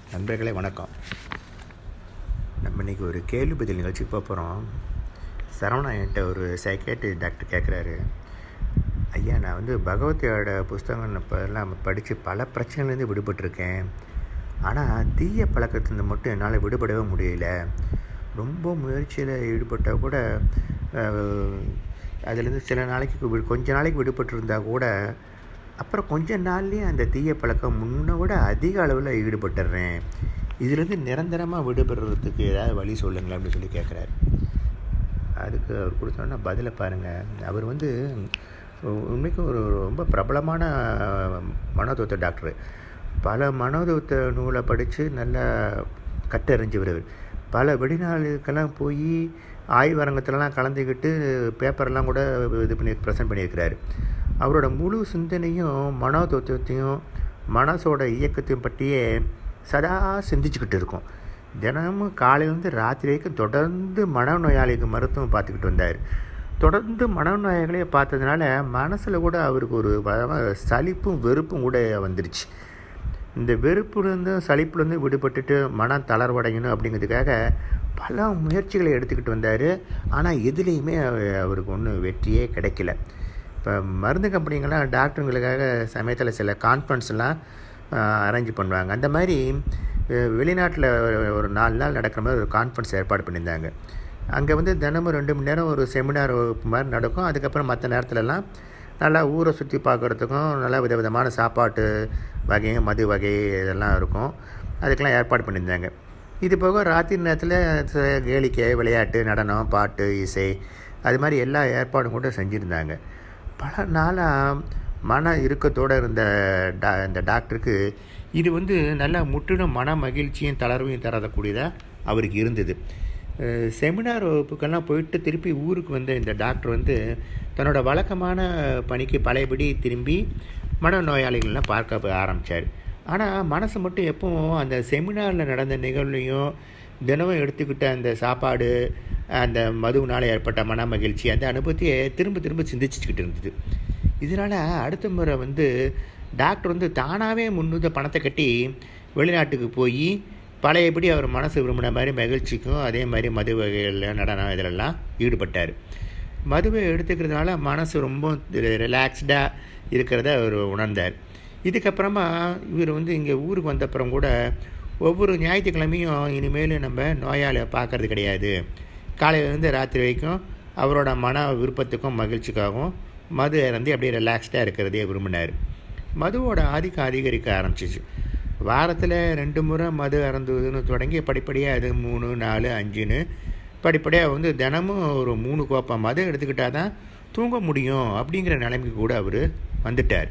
நண்பர்களே வணக்கம் நம்ம இன்றைக்கி ஒரு கேள்வி பதில் நிகழ்ச்சி போக போகிறோம் சரவணா என்கிட்ட ஒரு சைக்கேட்ரி டாக்டர் கேட்குறாரு ஐயா நான் வந்து பகவதியோட புஸ்தகம் இப்போல்லாம் படித்து பல பிரச்சனைலேருந்து விடுபட்டிருக்கேன் ஆனால் தீய பழக்கத்துலேருந்து மட்டும் என்னால் விடுபடவே முடியல ரொம்ப முயற்சியில் ஈடுபட்டால் கூட அதுலேருந்து சில நாளைக்கு வி- கொஞ்ச நாளைக்கு விடுபட்டிருந்தா கூட அப்புறம் கொஞ்ச நாள்லேயே அந்த தீய பழக்கம் முன்னை விட அதிக அளவில் ஈடுபட்டுடுறேன் இதுலேருந்து நிரந்தரமாக விடுபடுறதுக்கு ஏதாவது வழி சொல்லுங்களேன் அப்படின்னு சொல்லி கேட்குறாரு அதுக்கு அவர் கொடுத்தோன்னா பதிலை பாருங்கள் அவர் வந்து உ- உண்மைக்கும் ஒரு ரொம்ப பிரபலமான மனோதத்துவ டாக்டர் பல மனோதத்துவ நூலை படித்து நல்லா கற்றறிஞ்சவர் பல வெளிநாடுக்கெல்லாம் போய் ஆய்வரங்கத்திலலாம் கலந்துக்கிட்டு பேப்பர்லாம் கூட இது பண்ணி ப்ரெசென்ட் பண்ணியிருக்கிறாரு அவரோட முழு சிந்தனையும் மனோதத்துவத்தையும் மனசோட இயக்கத்தையும் பற்றியே சதா சிந்திச்சுக்கிட்டு இருக்கும் தினமும் காலையிலேருந்து ராத்திரி வரைக்கும் தொடர்ந்து மனநோயாளிக்கு மருத்துவம் பார்த்துக்கிட்டு வந்தார் தொடர்ந்து மனநோயாளிகளே பார்த்ததுனால மனசில் கூட அவருக்கு ஒரு வ- சலிப்பும் வெறுப்பும் கூட வந்துருச்சு இந்த வெறுப்புலேருந்து சலிப்புலேருந்து விடுபட்டுட்டு மனம் தளர்வடையணும் அப்படிங்கிறதுக்காக பல முயற்சிகளை எடுத்துக்கிட்டு வந்தார் ஆனால் எதுலேயுமே அவ- அவருக்கு ஒன்றும் வெற்றியே கிடைக்கல இப்போ மருந்து கம்பெனிங்கெல்லாம் டாக்டருங்களுக்காக சமயத்தில் சில கான்ஃபரன்ஸ்லாம் அரேஞ்ச் பண்ணுவாங்க அந்த மாதிரி வெளிநாட்டில் ஒரு நாலு நாள் நடக்கிற மாதிரி ஒரு கான்ஃபரன்ஸ் ஏற்பாடு பண்ணியிருந்தாங்க அங்கே வந்து தினமும் ரெண்டு மணி நேரம் ஒரு செமினார் வகுப்பு மாதிரி நடக்கும் அதுக்கப்புறம் மற்ற நேரத்துலலாம் நல்லா ஊரை சுற்றி பார்க்குறதுக்கும் நல்லா விதவிதமான சாப்பாட்டு வகையும் மது வகை இதெல்லாம் இருக்கும் அதுக்கெல்லாம் ஏற்பாடு பண்ணியிருந்தாங்க இது போக ராத்திரி நேரத்தில் ச- கேளிக்கை விளையாட்டு நடனம் பாட்டு இசை அது மாதிரி எல்லா ஏற்பாடும் கூட செஞ்சுருந்தாங்க பல நாளாக மன இறுக்கத்தோடு இருந்த டா இந்த டாக்டருக்கு இது வந்து நல்லா முற்றிலும் மன மகிழ்ச்சியும் தளர்வையும் தரக்கூடியதாக அவருக்கு இருந்தது அஹ் செமினார் வகுப்புக்கெல்லாம் போயிட்டு திருப்பி ஊருக்கு வந்த இந்த டாக்டர் வந்து தன்னோட வழக்கமான பணிக்கு பழையபடி திரும்பி மனநோயாளிகள்லாம் பார்க்க ஆரம்பித்தார் ஆனால் மனசு மட்டும் எப்பவும் அந்த செமினாரில் நடந்த நிகழ்வையும் தினமும் எடுத்துக்கிட்ட அந்த சாப்பாடு அந்த மதுவினால் ஏற்பட்ட மன மகிழ்ச்சி அந்த அனுபவத்தையே திரும்ப திரும்ப சிந்திச்சுக்கிட்டு இருந்தது இதனால் அடுத்த முறை வந்து டாக்டர் வந்து தானாகவே முன்னுத பணத்தை கட்டி வெளிநாட்டுக்கு போய் பழையபடி அவர் மனசு விரும்பின மாதிரி மகிழ்ச்சிக்கும் அதே மாதிரி மது வகைகளில் நடனம் இதிலெல்லாம் ஈடுபட்டார் மதுவை எடுத்துக்கிறதுனால மனசு ரொம்ப ரிலாக்ஸ்டாக இருக்கிறத அவர் உணர்ந்தார் இதுக்கப்புறமா இவர் வந்து இங்கே ஊருக்கு வந்தப்புறம் கூட ஒவ்வொரு ஞாயிற்றுக்கிழமையும் இனிமேல் நம்ம நோயாளியை பார்க்கறது கிடையாது காலையிலேருந்து ராத்திரி வரைக்கும் அவரோட மன விருப்பத்துக்கும் மகிழ்ச்சிக்காகவும் மது இறந்து அப்படியே ரிலாக்ஸ்டாக இருக்கிறதே விரும்பினார் மதுவோட ஆதிக்கம் அதிகரிக்க ஆரம்பிச்சிச்சு வாரத்தில் ரெண்டு முறை மது அருந்துவதுன்னு தொடங்கி படிப்படியாக அது மூணு நாலு அஞ்சுன்னு படிப்படியாக வந்து தினமும் ஒரு மூணு கோப்பம் மது எடுத்துக்கிட்டால் தான் தூங்க முடியும் அப்படிங்கிற நிலைமைக்கு கூட அவர் வந்துட்டார்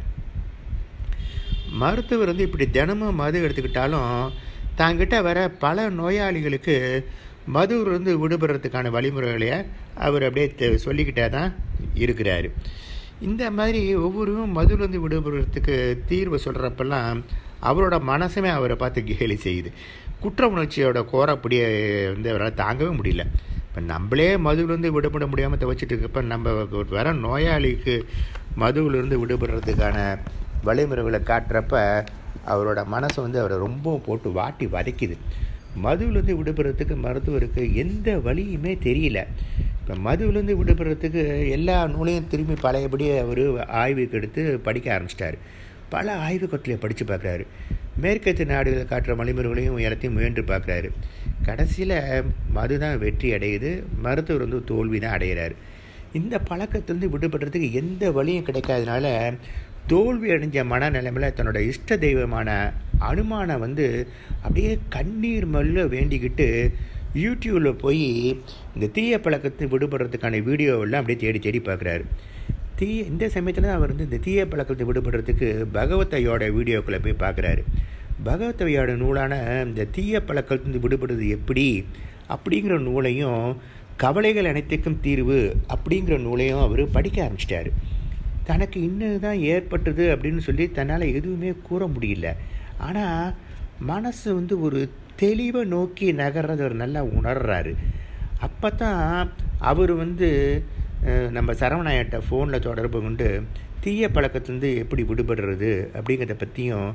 மருத்துவர் வந்து இப்படி தினமும் மது எடுத்துக்கிட்டாலும் தாங்கிட்ட வர பல நோயாளிகளுக்கு மதுவிலிருந்து விடுபடுறதுக்கான வழிமுறைகளை அவர் அப்படியே தெ- சொல்லிக்கிட்டே தான் இருக்கிறாரு இந்த மாதிரி ஒவ்வொருவரும் மதுவிலிருந்து விடுபடுறதுக்கு தீர்வு சொல்கிறப்பெல்லாம் அவரோட மனசுமே அவரை பார்த்து கேலி செய்யுது குற்ற உணர்ச்சியோட கோரப்படியை வந்து அவரால் தாங்கவே முடியல இப்போ நம்மளே மதுவிலேருந்து விடுபட முடியாமல் துவச்சிட்டு இருக்கப்ப நம்ம வர நோயாளிக்கு மதுவிலிருந்து விடுபடுறதுக்கான வழிமுறைகளை காட்டுறப்ப அவரோட மனசு வந்து அவரை ரொம்ப போட்டு வாட்டி வதைக்குது மதுவிலேருந்து விடுபடுறதுக்கு மருத்துவருக்கு எந்த வழியுமே தெரியல இப்போ மதுவிலேருந்து விடுபடுறதுக்கு எல்லா நூலையும் திரும்பி பழையபடி அவர் ஆய்வுக்கு எடுத்து படிக்க ஆரம்பிச்சிட்டாரு பல ஆய்வு கட்டுரையை படித்து பார்க்குறாரு மேற்கத்திய நாடுகள் காட்டுற வழிமுறைகளையும் எல்லாத்தையும் முயன்று பார்க்குறாரு கடைசியில் மது தான் வெற்றி அடையுது மருத்துவர் வந்து தோல்வி தான் அடைகிறாரு இந்த பழக்கத்திலிருந்து விடுபடுறதுக்கு எந்த வழியும் கிடைக்காதனால தோல்வி அடைஞ்ச மனநிலைமையில் தன்னோட இஷ்ட தெய்வமான அனுமானை வந்து அப்படியே கண்ணீர் மல்ல வேண்டிக்கிட்டு யூடியூப்பில் போய் இந்த தீய பழக்கத்தை விடுபடுறதுக்கான வீடியோவெல்லாம் அப்படியே தேடி தேடி பார்க்குறாரு தீய இந்த சமயத்தில் தான் அவர் வந்து இந்த தீய பழக்கத்தை விடுபடுறதுக்கு பகவத்தையோட வீடியோக்குள்ளே போய் பார்க்குறாரு பகவத்தையோட நூலான இந்த தீய பழக்கத்திலிருந்து விடுபடுறது எப்படி அப்படிங்கிற நூலையும் கவலைகள் அனைத்துக்கும் தீர்வு அப்படிங்கிற நூலையும் அவர் படிக்க ஆரம்பிச்சிட்டாரு தனக்கு இன்னது தான் ஏற்பட்டது அப்படின்னு சொல்லி தன்னால் எதுவுமே கூற முடியல ஆனால் மனசு வந்து ஒரு தெளிவை நோக்கி நகர்றதை அவர் நல்லா உணர்றாரு அப்போ தான் அவர் வந்து அஹ், நம்ம சரவணாயிட்ட ஃபோனில் தொடர்பு கொண்டு தீய பழக்கத்துலேருந்து எப்படி விடுபடுறது அப்படிங்கிறத பற்றியும்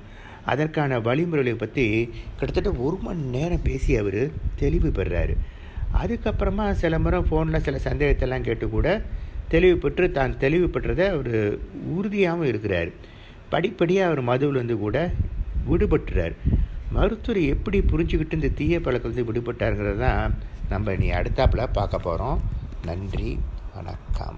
அதற்கான வழிமுறைகளை பற்றி கிட்டத்தட்ட ஒரு மணி நேரம் பேசி அவர் தெளிவு பெறாரு அதுக்கப்புறமா சில முறை ஃபோனில் சில சந்தேகத்தெல்லாம் கேட்டு கூட தெளிவு பெற்று தான் தெளிவு பெற்றதை அவர் உறுதியாகவும் இருக்கிறார் படிப்படியாக அவர் மதுவிலேருந்து கூட விடுபட்டுறார் மருத்துவர் எப்படி புரிஞ்சுக்கிட்டு இந்த தீய பழக்கத்தை விடுபட்டாருங்கிறது தான் நம்ம நீ அடுத்தாப்பில் பார்க்க போகிறோம் நன்றி வணக்கம்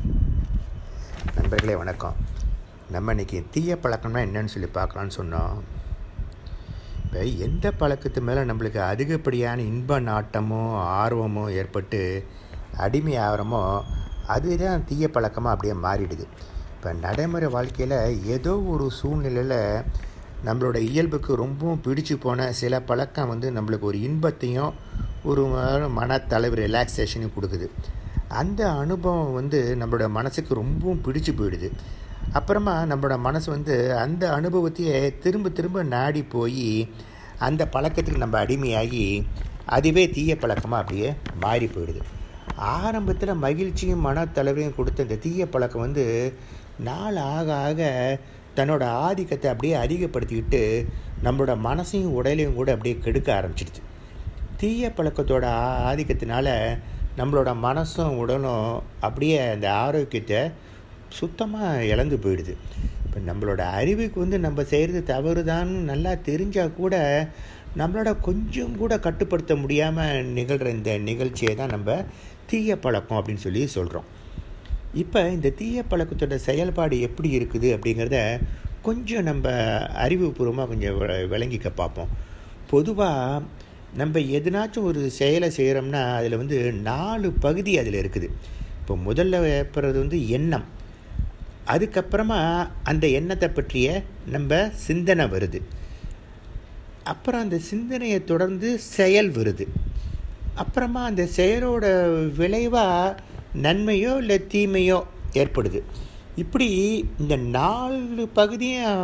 நண்பர்களே வணக்கம் நம்ம இன்றைக்கி தீய பழக்கம்னா என்னன்னு சொல்லி பார்க்கலான்னு சொன்னோம் இப்போ எந்த பழக்கத்து மேலே நம்மளுக்கு அதிகப்படியான இன்ப நாட்டமோ ஆர்வமோ ஏற்பட்டு அடிமை ஆகிறோமோ அதுதான் தீய பழக்கமாக அப்படியே மாறிடுது இப்போ நடைமுறை வாழ்க்கையில் ஏதோ ஒரு சூழ்நிலையில் நம்மளோட இயல்புக்கு ரொம்பவும் பிடிச்சு போன சில பழக்கம் வந்து நம்மளுக்கு ஒரு இன்பத்தையும் ஒரு மனத்தளவு ரிலாக்ஸேஷனையும் கொடுக்குது அந்த அனுபவம் வந்து நம்மளோட மனசுக்கு ரொம்பவும் பிடிச்சு போயிடுது அப்புறமா நம்மளோட மனசு வந்து அந்த அனுபவத்தையே திரும்ப திரும்ப நாடி போய் அந்த பழக்கத்துக்கு நம்ம அடிமையாகி அதுவே தீய பழக்கமாக அப்படியே மாறி போயிடுது ஆரம்பத்தில் மகிழ்ச்சியும் மனத்தளவையும் கொடுத்த இந்த தீய பழக்கம் வந்து நாள் ஆக ஆக தன்னோட ஆதிக்கத்தை அப்படியே அதிகப்படுத்திக்கிட்டு நம்மளோட மனசையும் உடலையும் கூட அப்படியே கெடுக்க ஆரம்பிச்சிடுது தீய பழக்கத்தோட ஆதிக்கத்தினால நம்மளோட மனசும் உடலும் அப்படியே அந்த ஆரோக்கியத்தை சுத்தமாக இழந்து போயிடுது இப்போ நம்மளோட அறிவுக்கு வந்து நம்ம செய்கிறது தவறு தான் நல்லா தெரிஞ்சால் கூட நம்மளோட கொஞ்சம் கூட கட்டுப்படுத்த முடியாமல் நிகழ்கிற இந்த நிகழ்ச்சியை தான் நம்ம தீய பழக்கம் அப்படின்னு சொல்லி சொல்கிறோம் இப்போ இந்த தீய பழக்கத்தோட செயல்பாடு எப்படி இருக்குது அப்படிங்கிறத கொஞ்சம் நம்ம அறிவுபூர்வமாக கொஞ்சம் விளங்கிக்க பார்ப்போம் பொதுவாக நம்ம எதுனாச்சும் ஒரு செயலை செய்கிறோம்னா அதில் வந்து நாலு பகுதி அதில் இருக்குது இப்போ முதல்ல ஏற்படுறது வந்து எண்ணம் அதுக்கப்புறமா அந்த எண்ணத்தை பற்றிய நம்ம சிந்தனை வருது அப்புறம் அந்த சிந்தனையை தொடர்ந்து செயல் வருது அப்புறமா அந்த செயலோட விளைவாக நன்மையோ இல்லை தீமையோ ஏற்படுது இப்படி இந்த நாலு பகுதியும்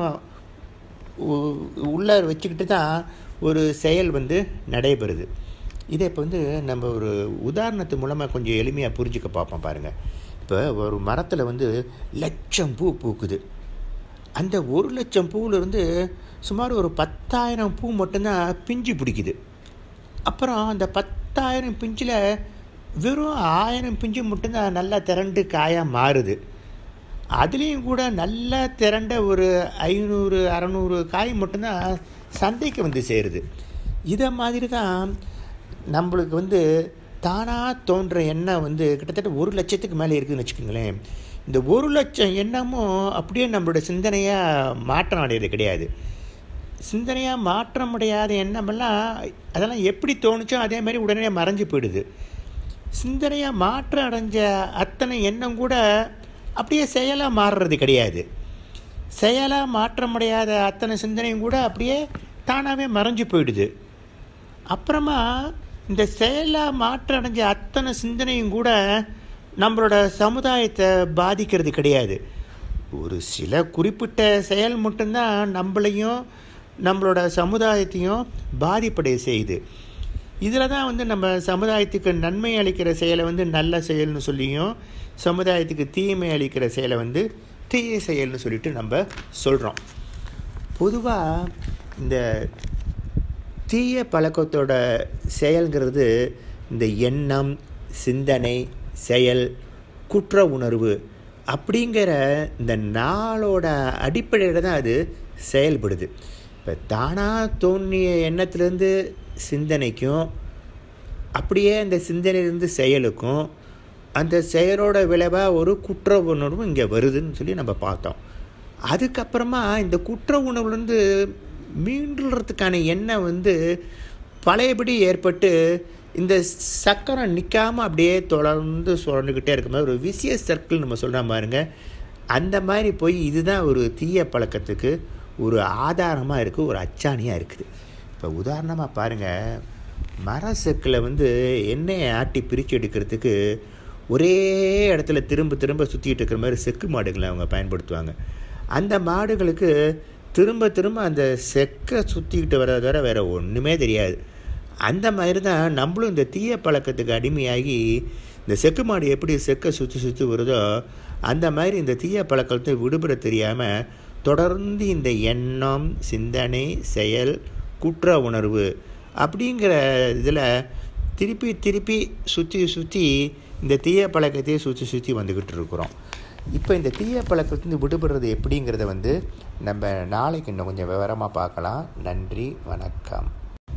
உள்ளே வச்சுக்கிட்டு தான் ஒரு செயல் வந்து நடைபெறுது இதை இப்போ வந்து நம்ம ஒரு உதாரணத்து மூலமாக கொஞ்சம் எளிமையாக புரிஞ்சுக்க பார்ப்போம் பாருங்கள் இப்போ ஒரு மரத்தில் வந்து லட்சம் பூ பூக்குது அந்த ஒரு லட்சம் பூவிலிருந்து சுமார் ஒரு பத்தாயிரம் பூ மட்டும்தான் பிஞ்சு பிடிக்குது அப்புறம் அந்த பத்தாயிரம் பிஞ்சில் வெறும் ஆயிரம் பிஞ்சு மட்டும்தான் நல்லா திரண்டு காயாக மாறுது அதுலேயும் கூட நல்லா திரண்ட ஒரு ஐநூறு அறநூறு காய் மட்டும்தான் சந்தைக்கு வந்து சேருது இதை மாதிரி தான் நம்மளுக்கு வந்து தானாக தோன்ற எண்ணம் வந்து கிட்டத்தட்ட ஒரு லட்சத்துக்கு மேலே இருக்குதுன்னு வச்சுக்கோங்களேன் இந்த ஒரு லட்சம் எண்ணமும் அப்படியே நம்மளோட சிந்தனையாக மாற்றம் அடையிறது கிடையாது சிந்தனையாக மாற்ற முடியாத எண்ணமெல்லாம் அதெல்லாம் எப்படி தோணுச்சோ அதே மாதிரி உடனே மறைஞ்சு போயிடுது சிந்தனையாக மாற்றம் அடைஞ்ச அத்தனை எண்ணம் கூட அப்படியே செயலாக மாறுறது கிடையாது செயலாக மாற்ற முடியாத அத்தனை சிந்தனையும் கூட அப்படியே தானாகவே மறைஞ்சு போயிடுது அப்புறமா இந்த செயலாக மாற்றம் அடைஞ்ச அத்தனை சிந்தனையும் கூட நம்மளோட சமுதாயத்தை பாதிக்கிறது கிடையாது ஒரு சில குறிப்பிட்ட செயல் மட்டும்தான் நம்மளையும் நம்மளோட சமுதாயத்தையும் பாதிப்படைய செய்யுது இதில் தான் வந்து நம்ம சமுதாயத்துக்கு நன்மை அளிக்கிற செயலை வந்து நல்ல செயல்னு சொல்லியும் சமுதாயத்துக்கு தீமை அளிக்கிற செயலை வந்து தீய செயல்னு சொல்லிட்டு நம்ம சொல்கிறோம் பொதுவாக இந்த தீய பழக்கத்தோட செயல்கிறது இந்த எண்ணம் சிந்தனை செயல் குற்ற உணர்வு அப்படிங்கிற இந்த நாளோட அடிப்படையில் தான் அது செயல்படுது இப்போ தானாக தோன்றிய எண்ணத்துலேருந்து சிந்தனைக்கும் அப்படியே அந்த சிந்தனையிலேருந்து செயலுக்கும் அந்த செயலோட விளைவாக ஒரு குற்ற உணர்வும் இங்கே வருதுன்னு சொல்லி நம்ம பார்த்தோம் அதுக்கப்புறமா இந்த குற்ற உணர்வுலேருந்து மீண்டுறதுக்கான எண்ணம் வந்து பழையபடி ஏற்பட்டு இந்த சக்கரம் நிற்காமல் அப்படியே தொடர்ந்து சுரண்டுக்கிட்டே இருக்க மாதிரி ஒரு விசிய சர்க்கிள் நம்ம சொல்கிற பாருங்க அந்த மாதிரி போய் இதுதான் ஒரு தீய பழக்கத்துக்கு ஒரு ஆதாரமாக இருக்குது ஒரு அச்சாணியாக இருக்குது இப்போ உதாரணமாக பாருங்கள் மர செக்கில் வந்து எண்ணெயை ஆட்டி பிரித்து எடுக்கிறதுக்கு ஒரே இடத்துல திரும்ப திரும்ப சுற்றிக்கிட்டு இருக்கிற மாதிரி செக்கு மாடுகளை அவங்க பயன்படுத்துவாங்க அந்த மாடுகளுக்கு திரும்ப திரும்ப அந்த செக்கை சுற்றிக்கிட்டு வர தவிர வேறு ஒன்றுமே தெரியாது அந்த மாதிரி தான் நம்மளும் இந்த தீய பழக்கத்துக்கு அடிமையாகி இந்த செக்கு மாடு எப்படி செக்கை சுற்றி சுற்றி வருதோ அந்த மாதிரி இந்த தீய பழக்கத்தை விடுபட தெரியாமல் தொடர்ந்து இந்த எண்ணம் சிந்தனை செயல் குற்ற உணர்வு அப்படிங்கிற இதில் திருப்பி திருப்பி சுற்றி சுற்றி இந்த தீய பழக்கத்தையே சுற்றி சுற்றி வந்துக்கிட்டு இருக்கிறோம் இப்போ இந்த தீய பழக்கத்துலேருந்து விடுபடுறது எப்படிங்கிறத வந்து நம்ம நாளைக்கு இன்னும் கொஞ்சம் விவரமாக பார்க்கலாம் நன்றி வணக்கம்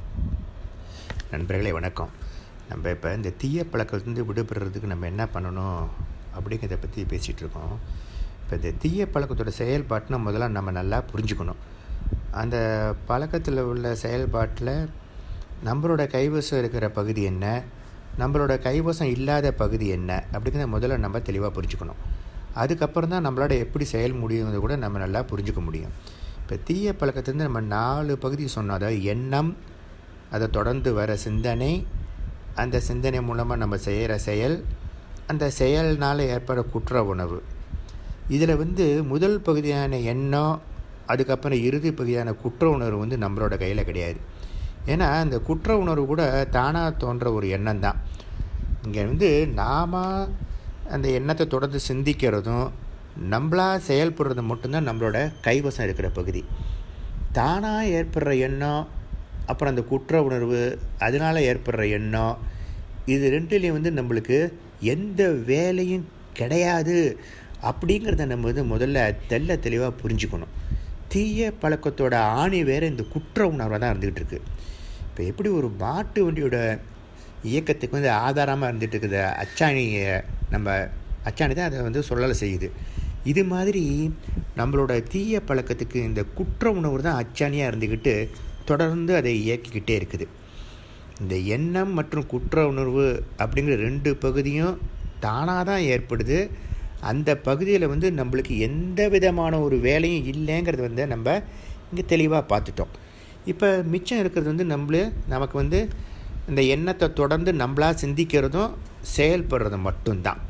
நண்பர்களே வணக்கம் நம்ம இப்போ இந்த தீய பழக்கத்துலேருந்து விடுபடுறதுக்கு நம்ம என்ன பண்ணணும் அப்படிங்கிறத பற்றி பேசிகிட்டு இருக்கோம் இப்போ இந்த தீய பழக்கத்தோட செயல்பாட்டினை முதல்ல நம்ம நல்லா புரிஞ்சுக்கணும் அந்த பழக்கத்தில் உள்ள செயல்பாட்டில் நம்மளோட கைவசம் இருக்கிற பகுதி என்ன நம்மளோட கைவசம் இல்லாத பகுதி என்ன அப்படிங்கிறத முதல்ல நம்ம தெளிவாக புரிஞ்சுக்கணும் அதுக்கப்புறம் தான் நம்மளோட எப்படி செயல் முடியுங்கிறத கூட நம்ம நல்லா புரிஞ்சுக்க முடியும் இப்போ தீய பழக்கத்துலேருந்து நம்ம நாலு பகுதி சொன்னோம் அதாவது எண்ணம் அதை தொடர்ந்து வர சிந்தனை அந்த சிந்தனை மூலமாக நம்ம செய்கிற செயல் அந்த செயல்னால் ஏற்பட குற்ற உணவு இதில் வந்து முதல் பகுதியான எண்ணம் அதுக்கப்புறம் இறுதி பகுதியான குற்ற உணர்வு வந்து நம்மளோட கையில் கிடையாது ஏன்னா அந்த குற்ற உணர்வு கூட தானாக தோன்ற ஒரு எண்ணம் தான் இங்கே வந்து நாம் அந்த எண்ணத்தை தொடர்ந்து சிந்திக்கிறதும் நம்மளாக செயல்படுறது மட்டும்தான் நம்மளோட கைவசம் இருக்கிற பகுதி தானாக ஏற்படுற எண்ணம் அப்புறம் அந்த குற்ற உணர்வு அதனால் ஏற்படுற எண்ணம் இது ரெண்டுலேயும் வந்து நம்மளுக்கு எந்த வேலையும் கிடையாது அப்படிங்கிறத நம்ம வந்து முதல்ல தெல்ல தெளிவாக புரிஞ்சுக்கணும் தீய பழக்கத்தோட ஆணி வேறு இந்த குற்ற உணர்வாக தான் இருந்துக்கிட்டு இருக்குது இப்போ எப்படி ஒரு மாட்டு வண்டியோட இயக்கத்துக்கு வந்து ஆதாரமாக இருந்துகிட்டு இருக்குது அச்சாணியை நம்ம அச்சாணி தான் அதை வந்து சொல்லலை செய்யுது இது மாதிரி நம்மளோட தீய பழக்கத்துக்கு இந்த குற்ற உணர்வு தான் அச்சாணியாக இருந்துக்கிட்டு தொடர்ந்து அதை இயக்கிக்கிட்டே இருக்குது இந்த எண்ணம் மற்றும் குற்ற உணர்வு அப்படிங்கிற ரெண்டு பகுதியும் தானாக தான் ஏற்படுது அந்த பகுதியில் வந்து நம்மளுக்கு எந்த விதமான ஒரு வேலையும் இல்லைங்கிறது வந்து நம்ம இங்கே தெளிவாக பார்த்துட்டோம் இப்போ மிச்சம் இருக்கிறது வந்து நம்மளே நமக்கு வந்து இந்த எண்ணத்தை தொடர்ந்து நம்மளாக சிந்திக்கிறதும் செயல்படுறதும் மட்டும்தான்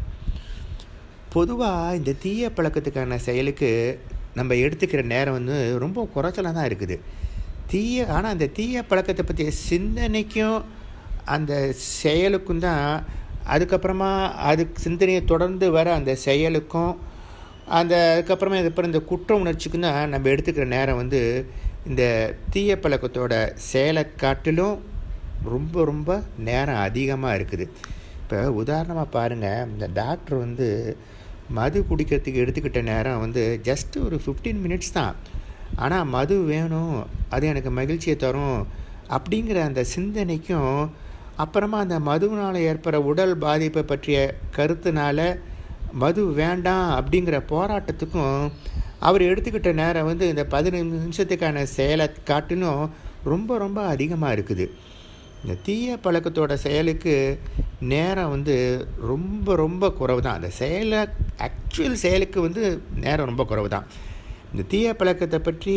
பொதுவாக இந்த தீய பழக்கத்துக்கான செயலுக்கு நம்ம எடுத்துக்கிற நேரம் வந்து ரொம்ப குறைச்சலாக தான் இருக்குது தீய ஆனால் அந்த தீய பழக்கத்தை பற்றிய சிந்தனைக்கும் அந்த செயலுக்கும் தான் அதுக்கப்புறமா அது சிந்தனையை தொடர்ந்து வர அந்த செயலுக்கும் அந்த அதுக்கப்புறமா இதுக்கப்புறம் இந்த குற்ற உணர்ச்சிக்கும் தான் நம்ம எடுத்துக்கிற நேரம் வந்து இந்த தீய பழக்கத்தோட செயலை காட்டிலும் ரொம்ப ரொம்ப நேரம் அதிகமாக இருக்குது இப்போ உதாரணமாக பாருங்கள் இந்த டாக்டர் வந்து மது குடிக்கிறதுக்கு எடுத்துக்கிட்ட நேரம் வந்து ஜஸ்ட் ஒரு ஃபிஃப்டீன் மினிட்ஸ் தான் ஆனால் மது வேணும் அது எனக்கு மகிழ்ச்சியை தரும் அப்படிங்கிற அந்த சிந்தனைக்கும் அப்புறமா அந்த மதுவினால் ஏற்படுற உடல் பாதிப்பை பற்றிய கருத்துனால மது வேண்டாம் அப்படிங்கிற போராட்டத்துக்கும் அவர் எடுத்துக்கிட்ட நேரம் வந்து இந்த பதினைந்து நிமிஷத்துக்கான செயலை காட்டிலும் ரொம்ப ரொம்ப அதிகமாக இருக்குது இந்த தீய பழக்கத்தோட செயலுக்கு நேரம் வந்து ரொம்ப ரொம்ப குறைவு தான் அந்த செயலை ஆக்சுவல் செயலுக்கு வந்து நேரம் ரொம்ப குறைவு தான் இந்த தீய பழக்கத்தை பற்றி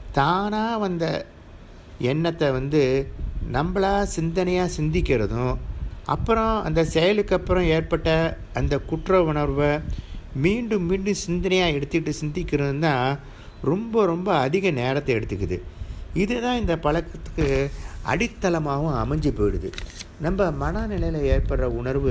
தானாக வந்த எண்ணத்தை வந்து நம்மளா சிந்தனையாக சிந்திக்கிறதும் அப்புறம் அந்த செயலுக்கு அப்புறம் ஏற்பட்ட அந்த குற்ற உணர்வை மீண்டும் மீண்டும் சிந்தனையாக எடுத்துக்கிட்டு சிந்திக்கிறது தான் ரொம்ப ரொம்ப அதிக நேரத்தை எடுத்துக்குது இதுதான் இந்த பழக்கத்துக்கு அடித்தளமாகவும் அமைஞ்சு போயிடுது நம்ம மனநிலையில் ஏற்படுற உணர்வு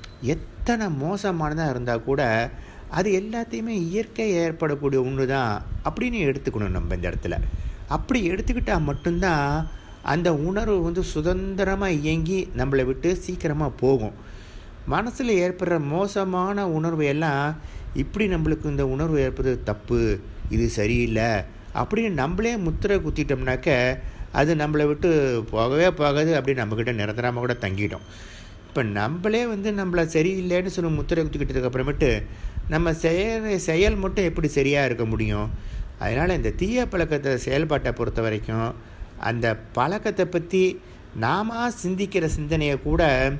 எத்தனை மோசமானதாக இருந்தால் கூட அது எல்லாத்தையுமே இயற்கை ஏற்படக்கூடிய ஒன்று தான் அப்படின்னு எடுத்துக்கணும் நம்ம இந்த இடத்துல அப்படி எடுத்துக்கிட்டால் மட்டும்தான் அந்த உணர்வு வந்து சுதந்திரமாக இயங்கி நம்மளை விட்டு சீக்கிரமாக போகும் மனசில் ஏற்படுற மோசமான உணர்வு எல்லாம் இப்படி நம்மளுக்கு இந்த உணர்வு ஏற்படுறது தப்பு இது சரியில்லை அப்படின்னு நம்மளே முத்திரை குத்திட்டோம்னாக்க அது நம்மளை விட்டு போகவே போகாது அப்படின்னு நம்மக்கிட்ட நிரந்தரமாக கூட தங்கிட்டோம் இப்போ நம்மளே வந்து நம்மளை சரியில்லைன்னு சொல்லி முத்திரை குத்திக்கிட்டதுக்கு அப்புறமேட்டு நம்ம செயல் செயல் மட்டும் எப்படி சரியாக இருக்க முடியும் அதனால் இந்த தீய பழக்கத்தை செயல்பாட்டை பொறுத்த வரைக்கும் அந்த பழக்கத்தை பற்றி நாம சிந்திக்கிற சிந்தனையை கூட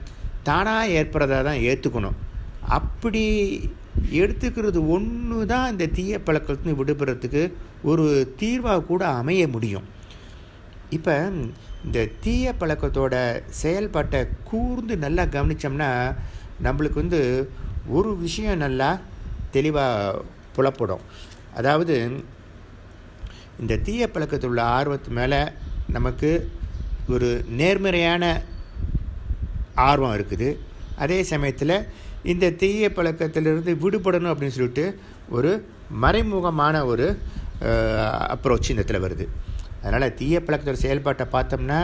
தானாக ஏற்படுறதா தான் ஏற்றுக்கணும் அப்படி எடுத்துக்கிறது ஒன்று தான் இந்த தீய பழக்கத்துலேருந்து விடுபடுறதுக்கு ஒரு தீர்வாக கூட அமைய முடியும் இப்போ இந்த தீய பழக்கத்தோட செயல்பாட்டை கூர்ந்து நல்லா கவனித்தோம்னா நம்மளுக்கு வந்து ஒரு விஷயம் நல்லா தெளிவாக புலப்படும் அதாவது இந்த தீய பழக்கத்தில் உள்ள ஆர்வத்து மேலே நமக்கு ஒரு நேர்மறையான ஆர்வம் இருக்குது அதே சமயத்தில் இந்த தீய பழக்கத்திலிருந்து விடுபடணும் அப்படின்னு சொல்லிட்டு ஒரு மறைமுகமான ஒரு அப்ரோச் இந்த இடத்துல வருது அதனால் தீய பழக்கத்தோட செயல்பாட்டை பார்த்தோம்னா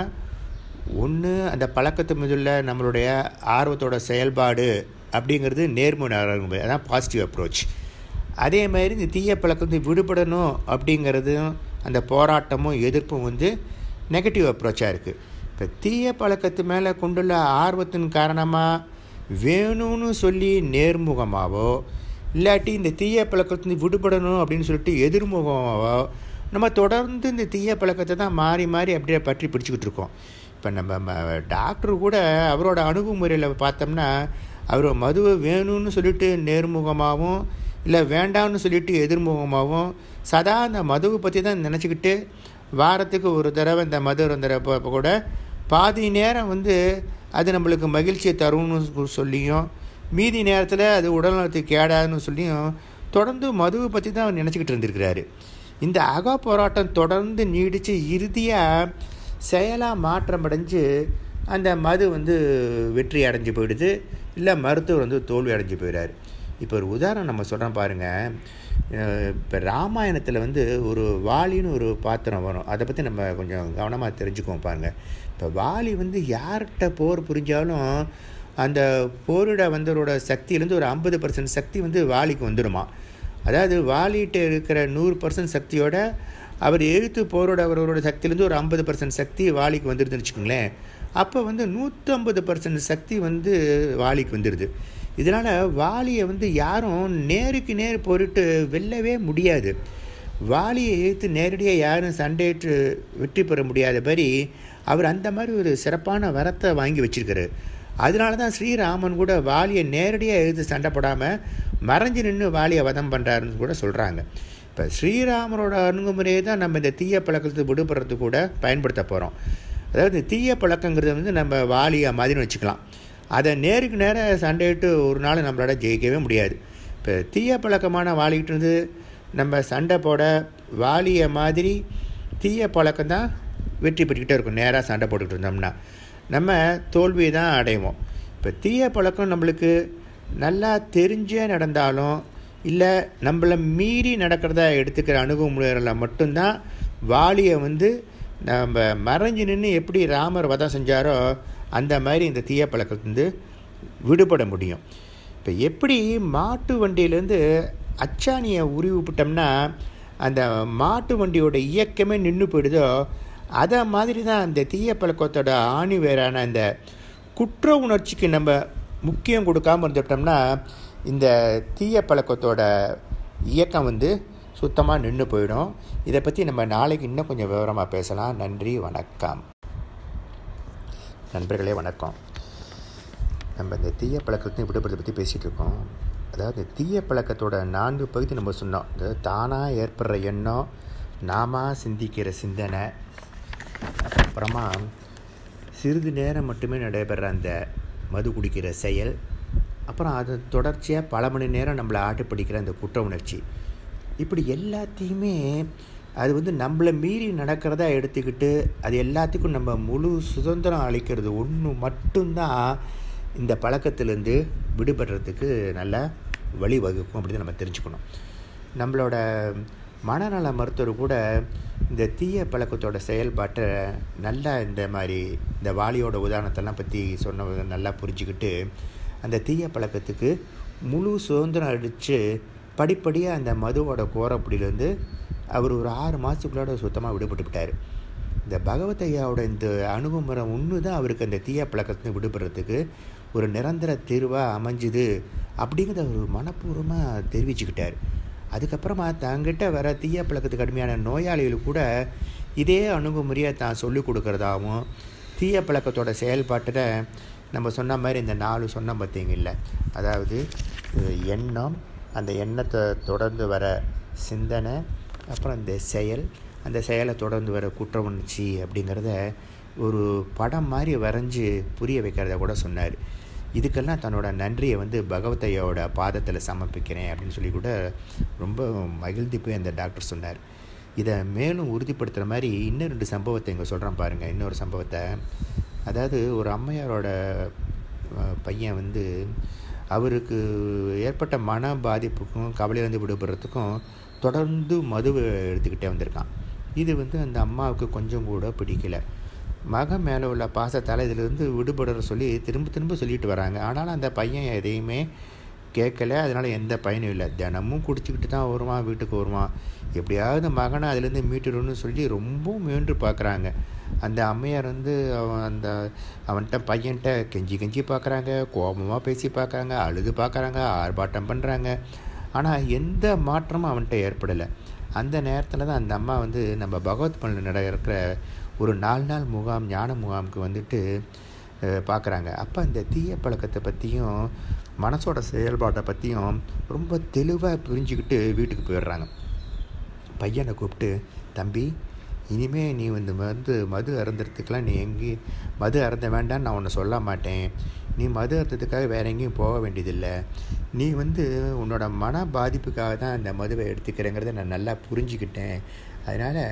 ஒன்று அந்த பழக்கத்து மீதுள்ள நம்மளுடைய ஆர்வத்தோட செயல்பாடு அப்படிங்கிறது நேர்முறை அணுகுமுறை அதான் பாசிட்டிவ் அப்ரோச் அதே மாதிரி இந்த தீய பழக்கத்தை விடுபடணும் அப்படிங்கிறதும் அந்த போராட்டமும் எதிர்ப்பும் வந்து நெகட்டிவ் அப்ரோச்சாக இருக்குது இப்போ தீய பழக்கத்து மேலே கொண்டுள்ள ஆர்வத்தின் காரணமாக வேணும்னு சொல்லி நேர்முகமாகவோ இல்லாட்டி இந்த தீய பழக்கத்துலேருந்து விடுபடணும் அப்படின்னு சொல்லிட்டு எதிர்முகமாகவோ நம்ம தொடர்ந்து இந்த தீய பழக்கத்தை தான் மாறி மாறி அப்படியே பற்றி பிடிச்சிக்கிட்டு இருக்கோம் இப்போ நம்ம டாக்டர் கூட அவரோட அணுகுமுறையில் பார்த்தோம்னா அவர் மதுவை வேணும்னு சொல்லிட்டு நேர்முகமாகவும் இல்லை வேண்டாம்னு சொல்லிட்டு எதிர்முகமாகவும் சதா அந்த மதுவை பற்றி தான் நினச்சிக்கிட்டு வாரத்துக்கு ஒரு தடவை இந்த மது இருந்தப்போ கூட பாதி நேரம் வந்து அது நம்மளுக்கு மகிழ்ச்சியை தரும்னு சொல்லியும் மீதி நேரத்தில் அது உடல்நலத்துக்கு கேடாதுன்னு சொல்லியும் தொடர்ந்து மதுவை பற்றி தான் அவர் நினச்சிக்கிட்டு இருந்திருக்கிறாரு இந்த அகா போராட்டம் தொடர்ந்து நீடித்து இறுதியாக செயலாக மாற்றம் அடைஞ்சு அந்த மது வந்து வெற்றி அடைஞ்சு போயிடுது இல்லை மருத்துவர் வந்து தோல்வி அடைஞ்சு போயிடாரு இப்போ ஒரு உதாரணம் நம்ம சொல்கிறோம் பாருங்கள் இப்போ ராமாயணத்தில் வந்து ஒரு வாலின்னு ஒரு பாத்திரம் வரும் அதை பற்றி நம்ம கொஞ்சம் கவனமாக தெரிஞ்சுக்குவோம் பாருங்கள் இப்போ வாலி வந்து யார்கிட்ட போர் புரிஞ்சாலும் அந்த போரிட வந்தவரோட சக்தியிலேருந்து ஒரு ஐம்பது பர்சன்ட் சக்தி வந்து வாலிக்கு வந்துடுமா அதாவது வாலிகிட்ட இருக்கிற நூறு பர்சன்ட் சக்தியோட அவர் எழுத்து போரோட அவரோட சக்தியிலேருந்து ஒரு ஐம்பது பர்சன்ட் சக்தி வாலிக்கு வந்துடுதுன்னு வச்சுக்கோங்களேன் அப்போ வந்து நூற்றம்பது பர்சன்ட் சக்தி வந்து வாலிக்கு வந்துடுது இதனால் வாலியை வந்து யாரும் நேருக்கு நேர் போரிட்டு வெல்லவே முடியாது வாலியை எழுத்து நேரடியாக யாரும் சண்டையிட்டு வெற்றி பெற முடியாதபடி அவர் அந்த மாதிரி ஒரு சிறப்பான வரத்தை வாங்கி வச்சிருக்காரு அதனால தான் ஸ்ரீராமன் கூட வாலியை நேரடியாக எழுத்து சண்டை போடாமல் மறைஞ்சு நின்று வாலியை வதம் பண்ணுறாருன்னு கூட சொல்கிறாங்க இப்போ ஸ்ரீராமரோட அணுகுமுறையை தான் நம்ம இந்த தீய பழக்கத்தை விடுபடுறது கூட பயன்படுத்த போகிறோம் அதாவது தீய பழக்கங்கிறது வந்து நம்ம வாலியை மாதிரின்னு வச்சுக்கலாம் அதை நேருக்கு நேராக சண்டையிட்டு ஒரு நாள் நம்மளால் ஜெயிக்கவே முடியாது இப்போ தீய பழக்கமான வாலிகிட்டு இருந்து நம்ம சண்டை போட வாலியை மாதிரி தீய பழக்கம் தான் வெற்றி பெற்றுக்கிட்டே இருக்கும் நேராக சண்டை போட்டுக்கிட்டு இருந்தோம்னா நம்ம தோல்வியை தான் அடைவோம் இப்போ தீய பழக்கம் நம்மளுக்கு நல்லா தெரிஞ்சே நடந்தாலும் இல்லை நம்மளை மீறி நடக்கிறதா எடுத்துக்கிற அணுகுமுறைகளில் மட்டும்தான் வாலியை வந்து நம்ம மறைஞ்சு நின்று எப்படி ராமர் வதம் செஞ்சாரோ அந்த மாதிரி இந்த தீய பழக்கத்துலேருந்து விடுபட முடியும் இப்போ எப்படி மாட்டு வண்டியிலேருந்து அச்சாணியை உருவிப்பிட்டோம்னா அந்த மாட்டு வண்டியோட இயக்கமே நின்று போயிடுதோ அதை மாதிரி தான் அந்த தீய பழக்கத்தோட ஆணி வேறான அந்த குற்ற உணர்ச்சிக்கு நம்ம முக்கியம் கொடுக்காமல் இருந்துட்டோம்னா இந்த தீய பழக்கத்தோட இயக்கம் வந்து சுத்தமாக நின்று போயிடும் இதை பற்றி நம்ம நாளைக்கு இன்னும் கொஞ்சம் விவரமாக பேசலாம் நன்றி வணக்கம் நண்பர்களே வணக்கம் நம்ம இந்த தீய பழக்கத்தையும் விடுபடுறதை பற்றி பேசிகிட்டு இருக்கோம் அதாவது தீய பழக்கத்தோட நான்கு பகுதி நம்ம சொன்னோம் அதாவது தானாக ஏற்படுற எண்ணம் நாம சிந்திக்கிற சிந்தனை அப்புறமா சிறிது நேரம் மட்டுமே நடைபெற அந்த மது குடிக்கிற செயல் அப்புறம் அது தொடர்ச்சியாக பல மணி நேரம் நம்மளை ஆட்டுப்பிடிக்கிற அந்த குற்ற உணர்ச்சி இப்படி எல்லாத்தையுமே அது வந்து நம்மளை மீறி நடக்கிறதா எடுத்துக்கிட்டு அது எல்லாத்துக்கும் நம்ம முழு சுதந்திரம் அளிக்கிறது ஒன்று மட்டும்தான் இந்த பழக்கத்திலேருந்து விடுபடுறதுக்கு நல்ல வழிவகுக்கும் அப்படின்னு நம்ம தெரிஞ்சுக்கணும் நம்மளோட மனநல மருத்துவர் கூட இந்த தீய பழக்கத்தோட செயல்பாட்டை நல்லா இந்த மாதிரி இந்த வாலியோட உதாரணத்தெல்லாம் பற்றி சொன்ன நல்லா புரிஞ்சுக்கிட்டு அந்த தீய பழக்கத்துக்கு முழு சுதந்திரம் அடித்து படிப்படியாக அந்த மதுவோட கோரப்படியிலேருந்து அவர் ஒரு ஆறு மாதத்துக்குள்ளாட சுத்தமாக விடுபட்டு விட்டார் இந்த பகவத் ஐயாவோட இந்த அணுகுமுறை ஒன்று தான் அவருக்கு அந்த தீய பழக்கத்தை விடுபடுறதுக்கு ஒரு நிரந்தர தீர்வாக அமைஞ்சுது அப்படிங்கிறத அவர் மனப்பூர்வமாக தெரிவிச்சுக்கிட்டார் அதுக்கப்புறமா தங்கிட்ட வர தீய பழக்கத்துக்கு கடுமையான நோயாளிகள் கூட இதே அணுகுமுறையை தான் சொல்லிக் கொடுக்குறதாகவும் தீய பழக்கத்தோட செயல்பாட்டில் நம்ம சொன்ன மாதிரி இந்த நாலு சொன்ன பார்த்தீங்கல்ல அதாவது எண்ணம் அந்த எண்ணத்தை தொடர்ந்து வர சிந்தனை அப்புறம் இந்த செயல் அந்த செயலை தொடர்ந்து வர குற்ற உணர்ச்சி அப்படிங்கிறத ஒரு படம் மாதிரி வரைஞ்சி புரிய வைக்கிறத கூட சொன்னார் இதுக்கெல்லாம் தன்னோட நன்றியை வந்து பகவத்தையோட பாதத்தில் சமர்ப்பிக்கிறேன் அப்படின்னு சொல்லி கூட ரொம்ப மகிழ்ந்து போய் அந்த டாக்டர் சொன்னார் இதை மேலும் உறுதிப்படுத்துகிற மாதிரி இன்னும் ரெண்டு சம்பவத்தை இங்கே சொல்கிறேன் பாருங்கள் இன்னொரு சம்பவத்தை அதாவது ஒரு அம்மையாரோட பையன் வந்து அவருக்கு ஏற்பட்ட மன பாதிப்புக்கும் கவலையிலேருந்து விடுபடுறதுக்கும் தொடர்ந்து மதுவை எடுத்துக்கிட்டே வந்திருக்கான் இது வந்து அந்த அம்மாவுக்கு கொஞ்சம் கூட பிடிக்கல மகன் மேலே உள்ள பாசத்தால் இதிலிருந்து விடுபடுற சொல்லி திரும்ப திரும்ப சொல்லிட்டு வராங்க ஆனாலும் அந்த பையன் எதையுமே கேட்கல அதனால் எந்த பயனும் இல்லை தினமும் குடிச்சிக்கிட்டு தான் வருவான் வீட்டுக்கு வருவான் எப்படியாவது மகனை அதுலேருந்து மீட்டுடணும்னு சொல்லி ரொம்ப முயன்று பார்க்குறாங்க அந்த அம்மையார் வந்து அவன் அந்த அவன்கிட்ட பையன்கிட்ட கெஞ்சி கெஞ்சி பார்க்குறாங்க கோபமாக பேசி பார்க்குறாங்க அழுது பார்க்குறாங்க ஆர்ப்பாட்டம் பண்ணுறாங்க ஆனால் எந்த மாற்றமும் அவன்கிட்ட ஏற்படலை அந்த நேரத்தில் தான் அந்த அம்மா வந்து நம்ம பகவத் பள்ளி நடக்கிற ஒரு நாலு நாள் முகாம் ஞான முகாமுக்கு வந்துட்டு பார்க்குறாங்க அப்போ இந்த தீய பழக்கத்தை பற்றியும் மனசோட செயல்பாட்டை பற்றியும் ரொம்ப தெளிவாக புரிஞ்சுக்கிட்டு வீட்டுக்கு போயிடுறாங்க பையனை கூப்பிட்டு தம்பி இனிமே நீ வந்து வந்து மது அருந்துறதுக்கெலாம் நீ எங்கேயும் மது அருந்த வேண்டாம்னு நான் உன்னை சொல்ல மாட்டேன் நீ மது அருந்ததுக்காக வேறு எங்கேயும் போக வேண்டியதில்லை நீ வந்து உன்னோட மன பாதிப்புக்காக தான் இந்த மதுவை எடுத்துக்கிறேங்கிறத நான் நல்லா புரிஞ்சுக்கிட்டேன் அதனால்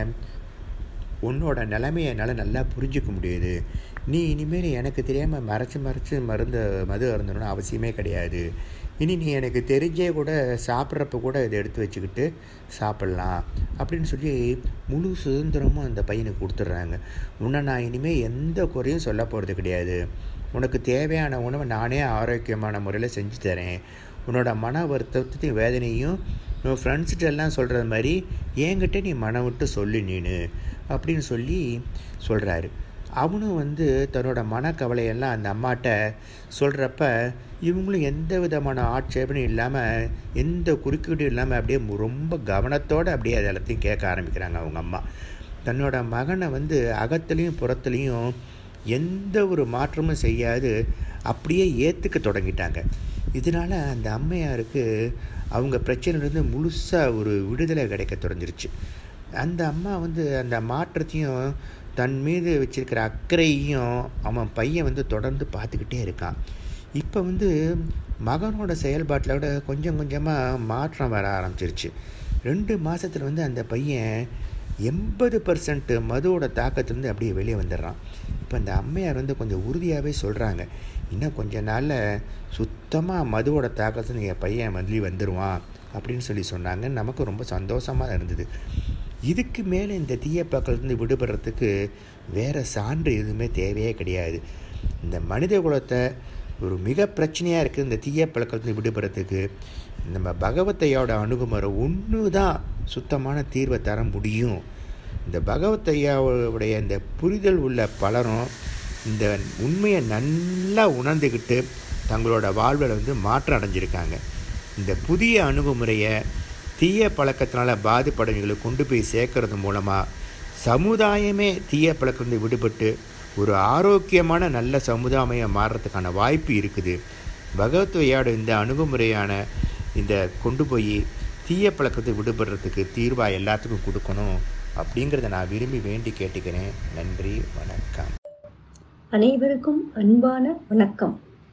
உன்னோட நிலைமையை என்னால் நல்லா புரிஞ்சிக்க முடியுது நீ இனிமேல் எனக்கு தெரியாமல் மறைச்சி மறைச்சி மருந்து மது அருந்தணும்னு அவசியமே கிடையாது இனி நீ எனக்கு தெரிஞ்சே கூட சாப்பிட்றப்ப கூட இதை எடுத்து வச்சுக்கிட்டு சாப்பிட்லாம் அப்படின்னு சொல்லி முழு சுதந்திரமும் அந்த பையனுக்கு கொடுத்துட்றாங்க உன்னை நான் இனிமேல் எந்த குறையும் சொல்ல போகிறது கிடையாது உனக்கு தேவையான உணவை நானே ஆரோக்கியமான முறையில் செஞ்சு தரேன் உன்னோட மன வருத்தத்தையும் வேதனையும் உன் ஃப்ரெண்ட்ஸ்கிட்ட எல்லாம் சொல்கிற மாதிரி என்கிட்ட நீ மனம் விட்டு சொல்லு நீனு அப்படின்னு சொல்லி சொல்கிறாரு அவனும் வந்து தன்னோட மனக்கவலையெல்லாம் அந்த அம்மாட்ட சொல்கிறப்ப இவங்களும் எந்த விதமான ஆட்சேபனும் இல்லாமல் எந்த குறுக்கீடும் இல்லாமல் அப்படியே ரொம்ப கவனத்தோடு அப்படியே அது எல்லாத்தையும் கேட்க ஆரம்பிக்கிறாங்க அவங்க அம்மா தன்னோட மகனை வந்து அகத்துலேயும் புறத்துலேயும் எந்த ஒரு மாற்றமும் செய்யாது அப்படியே ஏற்றுக்க தொடங்கிட்டாங்க இதனால் அந்த அம்மையாருக்கு அவங்க பிரச்சனையிலேருந்து முழுசாக ஒரு விடுதலை கிடைக்க தொடங்கிருச்சு அந்த அம்மா வந்து அந்த மாற்றத்தையும் தன் மீது வச்சிருக்கிற அக்கறையும் அவன் பையன் வந்து தொடர்ந்து பார்த்துக்கிட்டே இருக்கான் இப்போ வந்து மகனோட செயல்பாட்டில் விட கொஞ்சம் கொஞ்சமாக மாற்றம் வர ஆரம்பிச்சிருச்சு ரெண்டு மாதத்தில் வந்து அந்த பையன் எண்பது பர்சன்ட் மதுவோட தாக்கத்துலேருந்து அப்படியே வெளியே வந்துடுறான் இப்போ அந்த அம்மையார் வந்து கொஞ்சம் உறுதியாகவே சொல்கிறாங்க இன்னும் கொஞ்ச நாளில் சுத்தமாக மதுவோட தாக்கத்தில் என் பையன் மதுலி வந்துடுவான் அப்படின்னு சொல்லி சொன்னாங்க நமக்கு ரொம்ப சந்தோஷமாக இருந்தது இதுக்கு மேலே இந்த தீய பக்கத்துலேருந்து விடுபடுறதுக்கு வேறு சான்று எதுவுமே தேவையே கிடையாது இந்த மனித குலத்தை ஒரு மிக பிரச்சனையாக இருக்குது இந்த தீய பழக்கத்துலேருந்து விடுபடுறதுக்கு நம்ம பகவத்தையோட அணுகுமுறை ஒன்று தான் சுத்தமான தீர்வை தர முடியும் இந்த பகவத்தையாவுடைய இந்த புரிதல் உள்ள பலரும் இந்த உண்மையை நல்லா உணர்ந்துக்கிட்டு தங்களோட வாழ்வில் வந்து மாற்றம் அடைஞ்சிருக்காங்க இந்த புதிய அணுகுமுறையை தீய பழக்கத்தினால் பாதிப்படைஞ்சவங்களுக்கு கொண்டு போய் சேர்க்கறது மூலமாக சமுதாயமே தீய பழக்கத்திலிருந்து விடுபட்டு ஒரு ஆரோக்கியமான நல்ல சமுதாயம் மாறுறதுக்கான வாய்ப்பு இருக்குது பகவத்வையோட இந்த அணுகுமுறையான இந்த கொண்டு போய் தீய பழக்கத்தை விடுபடுறதுக்கு தீர்வாக எல்லாத்துக்கும் கொடுக்கணும் அப்படிங்கிறத நான் விரும்பி வேண்டி கேட்டுக்கிறேன் நன்றி வணக்கம் அனைவருக்கும் அன்பான வணக்கம்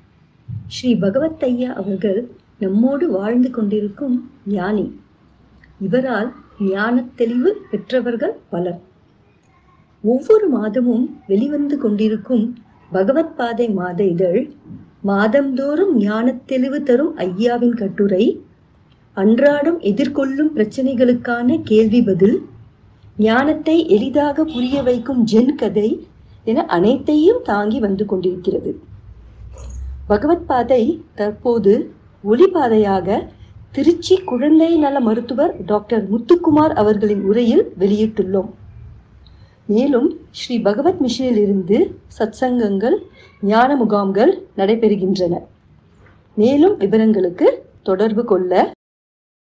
ஸ்ரீ பகவத் ஐயா அவர்கள் நம்மோடு வாழ்ந்து கொண்டிருக்கும் ஞானி இவரால் ஞானத் தெளிவு பெற்றவர்கள் பலர் ஒவ்வொரு மாதமும் வெளிவந்து கொண்டிருக்கும் பகவத் பாதை மாத இதழ் மாதந்தோறும் ஞானத் தெளிவு தரும் ஐயாவின் கட்டுரை அன்றாடம் எதிர்கொள்ளும் பிரச்சனைகளுக்கான கேள்வி பதில் ஞானத்தை எளிதாக புரிய வைக்கும் ஜென் கதை என அனைத்தையும் தாங்கி வந்து கொண்டிருக்கிறது பகவத் பாதை தற்போது ஒளிபாதையாக திருச்சி குழந்தை நல மருத்துவர் டாக்டர் முத்துக்குமார் அவர்களின் உரையில் வெளியிட்டுள்ளோம் மேலும் ஸ்ரீ பகவத் மிஷனில் இருந்து சத்சங்கங்கள் ஞான முகாம்கள் நடைபெறுகின்றன மேலும் விவரங்களுக்கு தொடர்பு கொள்ள